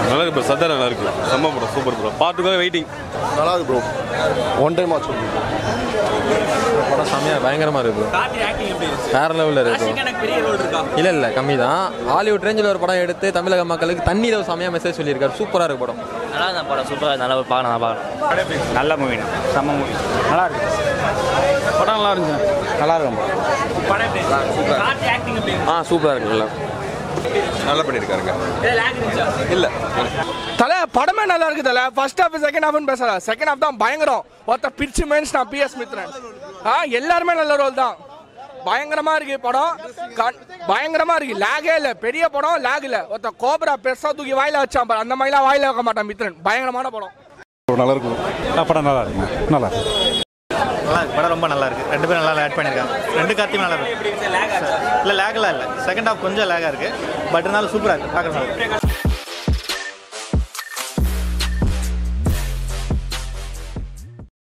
நல்லா இருக்கு ப்ரோ சத்தா நல்லா இருக்கு செம்ம ப்ரோ சூப்பர் ப்ரோ பாட்டுக்காக வெயிட்டிங் நல்லா இருக்கு ப்ரோ ஒன் டைம் வாட்ச் படம் செம்மையாக பயங்கரமாக இருக்கு ப்ரோ வேற லெவலில் இருக்கு ப்ரோ இல்லை இல்லை கம்மி தான் ஹாலிவுட் ரேஞ்சில் ஒரு படம் எடுத்து தமிழக மக்களுக்கு தண்ணியில் செம்மையாக மெசேஜ் சொல்லியிருக்காரு சூப்பராக இருக்கு படம் நல்லா தான் படம் சூப்பராக நல்லா பார்க்கலாம் நல்லா பார்க்கலாம் நல்ல மூவி செம்ம மூவி நல்லா இருக்கு படம் நல்லா இருந்துச்சு நல்லா இருக்கும் ஆ சூப்பராக இருக்கு நல்லா நல்லா பண்ணியிருக்காருங்க இல்லை தலை படமே நல்லா இருக்கு தலை ஃபர்ஸ்ட் ஹாஃப் செகண்ட் ஹாஃப்னு பேசல செகண்ட் ஹாஃப் தான் பயங்கரம் ஒருத்த பிரிச்சு மேன்ஸ் நான் பிஎஸ் மித்ரன் ஆ எல்லாருமே நல்ல ரோல் தான் பயங்கரமா இருக்கு படம் கண்- பயங்கரமா இருக்கு லேகே இல்ல பெரிய படம் லேக் இல்ல ஒருத்த கோபரா பெருசா தூக்கி வாயில வச்சான் பாரு அந்த மாதிரிலாம் வாயில வைக்க மாட்டான் மித்ரன் பயங்கரமான படம் நல்லா இருக்கும் படம் நல்லா இருக்கு நல்லா இருக்கு நல்லா இருக்கு படம் ரொம்ப நல்லா இருக்கு ரெண்டு பேரும் நல்லா ஆட் பண்ணியிருக்காங்க ரெண்டு கார்த்தியும் நல்லா இருக்கு இல்லை லேக்லாம் இல்லை செகண்ட் ஹாஃப் கொஞ்சம் லேகாக இருக்கு பட் இருந்தாலும் சூப்பராக இருக்கு பார்க்குற நல்லா இருக்கு